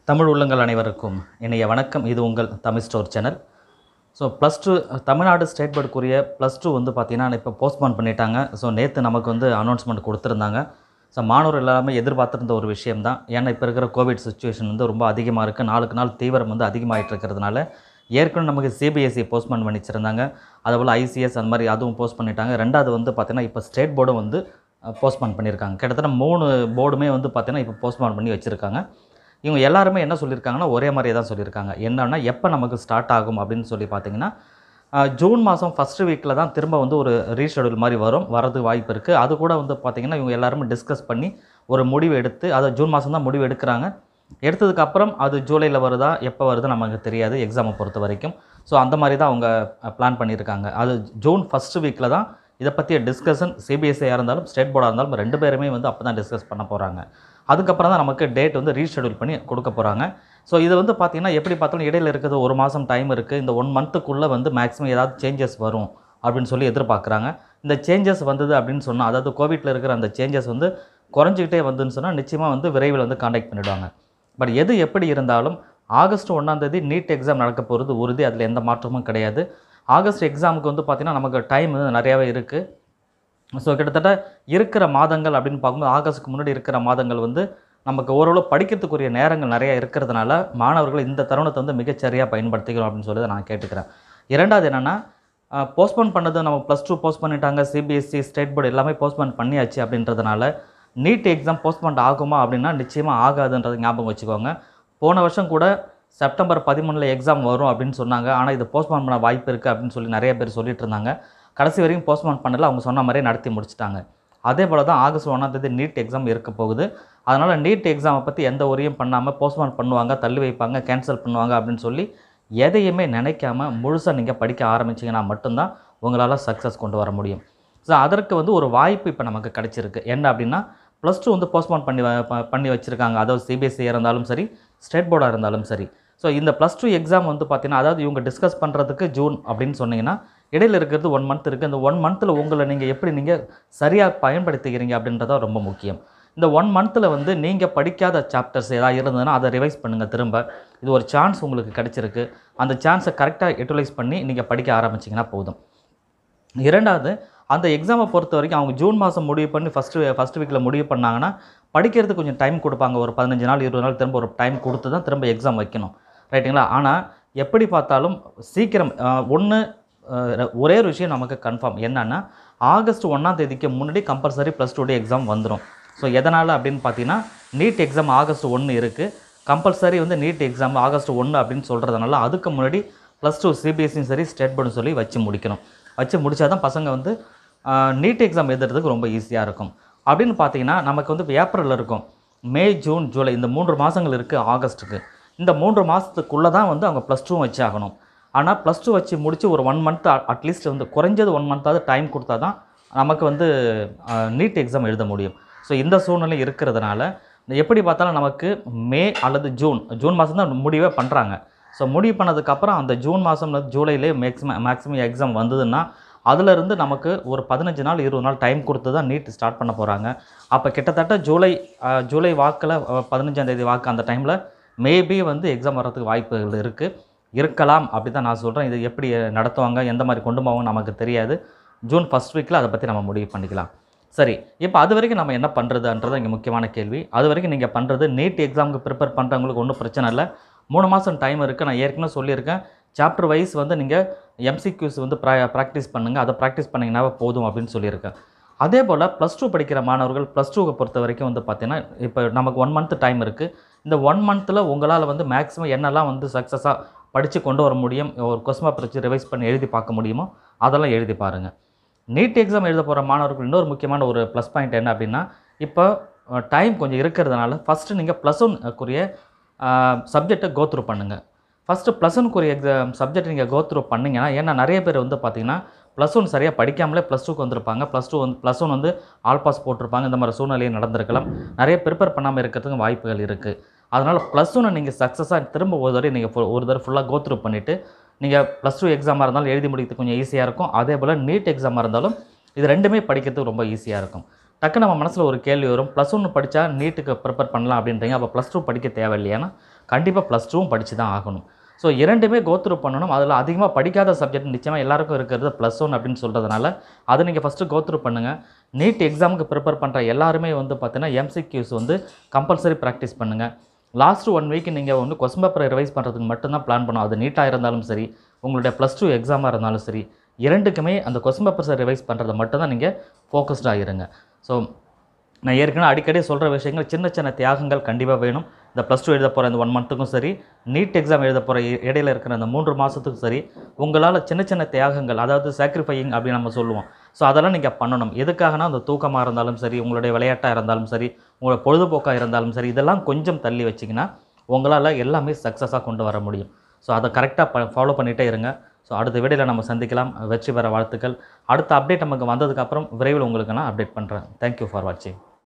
தமிழ் உள்ளங்கள் அனைவருக்கும் இணைய வணக்கம் இது உங்கள் Tamil store channel so plus two Tamil Nadu state போர்டுக்குரிய ப்ளஸ் டூ வந்து பார்த்திங்கன்னா இப்போ போஸ்ட்போன் பண்ணிட்டாங்க ஸோ நேற்று நமக்கு வந்து அனௌன்ஸ்மெண்ட் கொடுத்துருந்தாங்க ஸோ மாணவர்கள் எல்லாமே எதிர்பார்த்துருந்த ஒரு விஷயம் தான் ஏன்னா இப்போ இருக்கிற கோவிட் சுச்சுவேஷன் வந்து ரொம்ப அதிகமாக இருக்குது நாளுக்கு நாள் தீவிரம் வந்து அதிகமாகிட்டு இருக்கிறதுனால ஏற்கனவே நமக்கு சிபிஎஸ்சி போஸ்ட்போன் பண்ணி வச்சுருந்தாங்க அதுபோல் ஐசிஎஸ் அந்த மாதிரி அதுவும் போஸ்ட் பண்ணிட்டாங்க ரெண்டாவது வந்து பார்த்திங்கன்னா இப்போ ஸ்டேட் போர்டும் வந்து போஸ்ட்போன் பண்ணியிருக்காங்க கிட்டத்தட்ட மூணு போர்டுமே வந்து பார்த்திங்கன்னா இப்போ போஸ்ட்போன் பண்ணி வச்சுருக்காங்க இவங்க எல்லாருமே என்ன சொல்லியிருக்காங்கன்னா ஒரே மாதிரியே தான் சொல்லியிருக்காங்க என்னன்னா எப்போ நமக்கு ஸ்டார்ட் ஆகும் அப்படின்னு சொல்லி பார்த்தீங்கன்னா அஹ், ஜூன் மாதம் ஃபஸ்ட்டு வீக்கில் தான் திரும்ப வந்து ஒரு ரீஷெடியூல் மாதிரி வரும் வரது வாய்ப்பு இருக்குது அது கூட வந்து பார்த்திங்கன்னா இவங்க எல்லாருமே டிஸ்கஸ் பண்ணி ஒரு முடிவு எடுத்து அதை ஜூன் மாதம் தான் முடிவு எடுக்கிறாங்க எடுத்ததுக்கப்புறம் அது ஜூலையில் வருதா எப்போ வருது நமக்கு தெரியாது எக்ஸாமை பொறுத்த வரைக்கும் ஸோ அந்த மாதிரி தான் அவங்க பிளான் பண்ணியிருக்காங்க அது ஜூன் ஃபஸ்ட்டு வீக்கில் தான் இதை பற்றிய டிஸ்கஷன் சிபிஎஸ்சியாக இருந்தாலும் ஸ்டேட் போர்டாக இருந்தாலும் ரெண்டு பேருமே வந்து அப்போ தான் டிஸ்கஸ் பண்ண போகிறாங்க அதுக்கப்புறம் தான் நமக்கு டேட் வந்து ரீஷெடியூல் பண்ணி கொடுக்க போகிறாங்க ஸோ இது வந்து பார்த்திங்கன்னா எப்படி பார்த்தாலும் இடையில இருக்கிறது ஒரு மாதம் டைம் இருக்குது இந்த ஒன் மந்த்துக்குள்ளே வந்து மேக்ஸிமம் ஏதாவது சேஞ்சஸ் வரும் அப்படின்னு சொல்லி எதிர்பார்க்குறாங்க இந்த சேஞ்சஸ் வந்தது அப்படின்னு சொன்னால் அதாவது கோவிட்டில் இருக்கிற அந்த சேஞ்சஸ் வந்து குறைஞ்சிக்கிட்டே வந்துன்னு சொன்னால் நிச்சயமாக வந்து விரைவில் வந்து காண்டாக்ட் பண்ணிவிடுவாங்க பட் எது எப்படி இருந்தாலும் ஆகஸ்ட் ஒன்றாந்தேதி நீட் எக்ஸாம் நடக்க போகிறது உறுதி அதில் எந்த மாற்றமும் கிடையாது ஆகஸ்ட் எக்ஸாமுக்கு வந்து பார்த்திங்கன்னா நமக்கு டைம் வந்து நிறையாவே இருக்குது ஸோ கிட்டத்தட்ட இருக்கிற மாதங்கள் அப்படின்னு பார்க்கும்போது ஆகஸ்ட்டுக்கு முன்னாடி இருக்கிற மாதங்கள் வந்து நமக்கு ஓரளவு படிக்கிறதுக்குரிய நேரங்கள் நிறைய இருக்கிறதுனால மாணவர்கள் இந்த தருணத்தை வந்து மிகச்சரியாக பயன்படுத்திக்கிறோம் அப்படின்னு சொல்லி நான் கேட்டுக்கிறேன் இரண்டாவது என்னென்னா போஸ்ட்போன் பண்ணது நம்ம ப்ளஸ் டூ போஸ்ட் பண்ணிட்டாங்க சிபிஎஸ்சி ஸ்டேட் போர்டு எல்லாமே போஸ்ட்போன் பண்ணியாச்சு அப்படின்றதுனால நீட் எக்ஸாம் போஸ்ட்போன் ஆகுமா அப்படின்னா நிச்சயமாக ஆகாதுன்றது ஞாபகம் வச்சுக்கோங்க போன வருஷம் கூட செப்டம்பர் பதிமூணில் எக்ஸாம் வரும் அப்படின்னு சொன்னாங்க ஆனால் இது போஸ்ட்போன் பண்ண வாய்ப்பு இருக்குது அப்படின்னு சொல்லி நிறைய பேர் சொல்லிட்டு இருந்தாங்க கடைசி வரைக்கும் போஸ்ட்போன் பண்ணல அவங்க சொன்ன மாதிரியே நடத்தி முடிச்சிட்டாங்க அதே போல் தான் ஆகஸ்ட் ஒன்றாம் தேதி நீட் எக்ஸாம் இருக்க போகுது அதனால் நீட் எக்ஸாமை பற்றி எந்த உரையும் பண்ணாமல் போஸ்ட்போன் பண்ணுவாங்க தள்ளி வைப்பாங்க கேன்சல் பண்ணுவாங்க அப்படின்னு சொல்லி எதையுமே நினைக்காம முழுசாக நீங்கள் படிக்க ஆரம்பிச்சிங்கன்னா மட்டும்தான் உங்களால் சக்ஸஸ் கொண்டு வர முடியும் ஸோ அதற்கு வந்து ஒரு வாய்ப்பு இப்போ நமக்கு கிடச்சிருக்கு என்ன அப்படின்னா ப்ளஸ் டூ வந்து போஸ்ட்போன் பண்ணி வ- ப- பண்ணி வச்சுருக்காங்க அதாவது சிபிஎஸ்சி இருந்தாலும் சரி ஸ்டேட் போர்டாக இருந்தாலும் சரி ஸோ இந்த ப்ளஸ் டூ எக்ஸாம் வந்து பார்த்தீங்கன்னா அதாவது இவங்க டிஸ்கஸ் பண்ணுறதுக்கு ஜூன் அப்படின்னு சொன்னீங்கன்னா இடையில இருக்கிறது ஒன் மந்த் இருக்குது இந்த ஒன் மந்தில் உங்களை நீங்கள் எப்படி நீங்கள் சரியாக பயன்படுத்திக்கிறீங்க அப்படின்றத ரொம்ப முக்கியம் இந்த ஒன் மந்தில் வந்து நீங்கள் படிக்காத சாப்டர்ஸ் ஏதாவது இருந்ததுன்னா அதை ரிவைஸ் பண்ணுங்கள் திரும்ப இது ஒரு சான்ஸ் உங்களுக்கு கிடச்சிருக்கு அந்த சான்ஸை கரெக்டாக யூட்டிலைஸ் பண்ணி நீங்கள் படிக்க ஆரம்பிச்சிங்கன்னா போதும் இரண்டாவது அந்த எக்ஸாமை பொறுத்த வரைக்கும் அவங்க ஜூன் மாதம் முடிவு பண்ணி ஃபஸ்ட்டு ஃபஸ்ட் வீக்கில் முடிவு பண்ணாங்கன்னா படிக்கிறதுக்கு கொஞ்சம் டைம் கொடுப்பாங்க ஒரு பதினஞ்சு நாள் இருபது நாள் திரும்ப ஒரு டைம் கொடுத்து தான் திரும்ப எக்ஸாம் வைக்கணும் ரைட்டுங்களா ஆனால் எப்படி பார்த்தாலும் சீக்கிரம் ஒன்று ஒரே ஒரு விஷயம் நமக்கு கன்ஃபார்ம் என்னன்னா ஆகஸ்ட் ஒன்றாம் தேதிக்கு முன்னாடி compulsory plus two day exam வந்துடும் ஸோ எதனால் அப்படின்னு பார்த்தீங்கன்னா நீட் எக்ஸாம் ஆகஸ்ட் ஒன்று இருக்குது கம்பல்சரி வந்து நீட் எக்ஸாம் ஆகஸ்ட் ஒன்று அப்படின்னு சொல்கிறதுனால அதுக்கு முன்னாடி ப்ளஸ் டூ சிபிஎஸ்சியும் சரி ஸ்டேட் போர்டும் சொல்லி வச்சு முடிக்கணும் வச்சு முடிச்சா தான் பசங்க வந்து நீட் எக்ஸாம் எழுதுறதுக்கு ரொம்ப ஈஸியாக இருக்கும் அப்படின்னு பார்த்தீங்கன்னா நமக்கு வந்து இப்போ ஏப்ரலில் இருக்கும் மே ஜூன் ஜூலை இந்த மூன்று மாதங்கள் இருக்குது ஆகஸ்ட்டுக்கு இந்த மூன்று மாதத்துக்குள்ளே தான் வந்து அவங்க ப்ளஸ் டூ வச்சு ஆகணும் ஆனால் ப்ளஸ் டூ வச்சு முடித்து ஒரு ஒன் மந்த் அட்லீஸ்ட் வந்து குறைஞ்சது ஒன் மந்த்தாவது டைம் கொடுத்தா தான் நமக்கு வந்து நீட் எக்ஸாம் எழுத முடியும் ஸோ இந்த சூழ்நிலை இருக்கிறதுனால எப்படி பார்த்தாலும் நமக்கு மே அல்லது ஜூன் ஜூன் மாதம் தான் முடிவே பண்ணுறாங்க ஸோ முடிவு பண்ணதுக்கப்புறம் அந்த ஜூன் மாதம் ஜூலையிலே மேக்ஸிமம் மேக்ஸிமம் எக்ஸாம் வந்ததுன்னா அதிலிருந்து நமக்கு ஒரு பதினஞ்சு நாள் இருபது நாள் டைம் கொடுத்து தான் நீட் ஸ்டார்ட் பண்ண போகிறாங்க அப்போ கிட்டத்தட்ட ஜூலை அஹ், ஜூலை வாக்கில் பதினஞ்சாம் தேதி வாக்கு அந்த டைமில் மேபி வந்து எக்ஸாம் வர்றதுக்கு வாய்ப்புகள் இருக்குது இருக்கலாம் அப்படி தான் நான் சொல்கிறேன் இது எப்படி நடத்துவாங்க எந்த மாதிரி கொண்டு போவாங்க நமக்கு தெரியாது ஜூன் ஃபஸ்ட் வீக்கில் அதை பற்றி நம்ம முடிவு பண்ணிக்கலாம் சரி இப்போ அது வரைக்கும் நம்ம என்ன பண்ணுறதுன்றது இங்கே முக்கியமான கேள்வி அது வரைக்கும் நீங்கள் பண்ணுறது நீட் எக்ஸாமுக்கு ப்ரிப்பேர் பண்ணுறவங்களுக்கு ஒன்றும் பிரச்சனை இல்லை மூணு மாதம் டைம் இருக்குது நான் ஏற்கனவே சொல்லியிருக்கேன் சாப்டர் வைஸ் வந்து நீங்கள் எம்சிக்யூஸ் வந்து ப்ரா ப்ராக்டிஸ் பண்ணுங்கள் அதை ப்ராக்டிஸ் பண்ணிங்கன்னா போதும் அப்படின்னு சொல்லியிருக்கேன் அதே போல் ப்ளஸ் டூ படிக்கிற மாணவர்கள் ப்ளஸ் டூவை பொறுத்த வரைக்கும் வந்து பார்த்தீங்கன்னா இப்போ நமக்கு ஒன் மந்த் டைம் இருக்குது இந்த ஒன் மந்தில் உங்களால் வந்து மேக்ஸிமம் என்னெல்லாம் வந்து சக்ஸஸாக படித்து கொண்டு வர முடியும் ஒரு கொஸ்மா படித்து ரிவைஸ் பண்ணி எழுதி பார்க்க முடியுமோ அதெல்லாம் எழுதி பாருங்கள் நீட் எக்ஸாம் எழுத போகிற மாணவர்கள் இன்னொரு முக்கியமான ஒரு ப்ளஸ் பாயிண்ட் என்ன அப்படின்னா இப்போ டைம் கொஞ்சம் இருக்கிறதுனால ஃபஸ்ட்டு நீங்கள் ப்ளஸ் ஒன்க்குரிய சப்ஜெக்டை கோத்ரூ பண்ணுங்கள் ஃபஸ்ட்டு ப்ளஸ் ஒன்க்குரிய எக்ஸாம் சப்ஜெக்ட் நீங்கள் கோத்ரூ பண்ணிங்கன்னா ஏன்னா நிறைய பேர் வந்து பார்த்தீங்கன்னா ப்ளஸ் ஒன் சரியாக படிக்காமலே ப்ளஸ் டூக்கு வந்திருப்பாங்க ப்ளஸ் டூ வந்து ப்ளஸ் ஒன் வந்து ஆல் பாஸ் போட்டிருப்பாங்க இந்த மாதிரி சூழ்நிலையும் நடந்திருக்கலாம் நிறைய ப்ரிப்பேர் பண்ணாமல் இருக்கிறதுக்கு வாய்ப்புகள் இருக்குது அதனால் ப்ளஸ் ஒன்று நீங்கள் சக்ஸஸாக திரும்ப ஒரு தடவை நீங்கள் ஒரு தடவை ஃபுல்லாக கோத்ரூ பண்ணிவிட்டு நீங்கள் ப்ளஸ் டூ எக்ஸாமாக இருந்தாலும் எழுதி முடிக்கிறது கொஞ்சம் ஈஸியாக இருக்கும் அதே போல் நீட் எக்ஸாமாக இருந்தாலும் இது ரெண்டுமே படிக்கிறதுக்கு ரொம்ப ஈஸியாக இருக்கும் டக்கு நம்ம மனசில் ஒரு கேள்வி வரும் ப்ளஸ் ஒன்று படித்தா நீட்டுக்கு ப்ரிப்பேர் பண்ணலாம் அப்படின்றீங்க அப்போ ப்ளஸ் டூ படிக்க தேவையில்லையானா கண்டிப்பாக ப்ளஸ் டூவும் படித்து தான் ஆகணும் ஸோ இரண்டுமே கோத்ரூ பண்ணணும் அதில் அதிகமாக படிக்காத சப்ஜெக்ட் நிச்சயமாக எல்லாருக்கும் இருக்கிறது ப்ளஸ் ஒன் அப்படின்னு சொல்கிறதுனால அதை நீங்கள் ஃபஸ்ட்டு கோத்ரூ பண்ணுங்கள் நீட் எக்ஸாமுக்கு ப்ரிப்பேர் பண்ணுற எல்லாருமே வந்து பார்த்தீங்கன்னா எம்சிக்யூஸ் வந்து கம்பல்சரி ப்ராக்டிஸ் பண்ணுங்கள் லாஸ்ட் ஒன் வீக் நீங்கள் வந்து கொஸ்டின் பேப்பரை ரிவைஸ் பண்ணுறதுக்கு மட்டும்தான் பிளான் பண்ணணும் அது நீட்டாக இருந்தாலும் சரி உங்களுடைய ப்ளஸ் டூ எக்ஸாமாக இருந்தாலும் சரி இரண்டுக்குமே அந்த கொஸ்டின் பேப்பர்ஸை ரிவைஸ் பண்ணுறதை மட்டும்தான் நீங்கள் ஃபோக்கஸ்டாக இருங்க ஸோ நான் ஏற்கனவே அடிக்கடி சொல்கிற விஷயங்கள் சின்ன சின்ன தியாகங்கள் கண்டிப்பாக வேணும் இந்த ப்ளஸ் டூ எழுத போகிற இந்த ஒன் மந்த்துக்கும் சரி நீட் எக்ஸாம் எழுத போகிற இடையில இருக்கிற அந்த மூன்று மாதத்துக்கும் சரி உங்களால் சின்ன சின்ன தியாகங்கள் அதாவது சாக்ரிஃபையிங் அப்படின்னு நம்ம சொல்லுவோம் ஸோ அதெல்லாம் நீங்கள் பண்ணணும் எதுக்காகனா அந்த தூக்கமாக இருந்தாலும் சரி உங்களுடைய விளையாட்டாக இருந்தாலும் சரி உங்களோட பொழுதுபோக்காக இருந்தாலும் சரி இதெல்லாம் கொஞ்சம் தள்ளி வச்சிங்கன்னா உங்களால் எல்லாமே சக்ஸஸாக கொண்டு வர முடியும் ஸோ அதை கரெக்டாக ப ஃபாலோ பண்ணிகிட்டே இருங்க ஸோ அடுத்த வீடியோவில் நம்ம சந்திக்கலாம் வெற்றி பெற வாழ்த்துக்கள் அடுத்த அப்டேட் நமக்கு வந்ததுக்கப்புறம் விரைவில் உங்களுக்கு நான் அப்டேட் பண்ணுறேன் தேங்க்யூ ஃபார் வாட்சிங்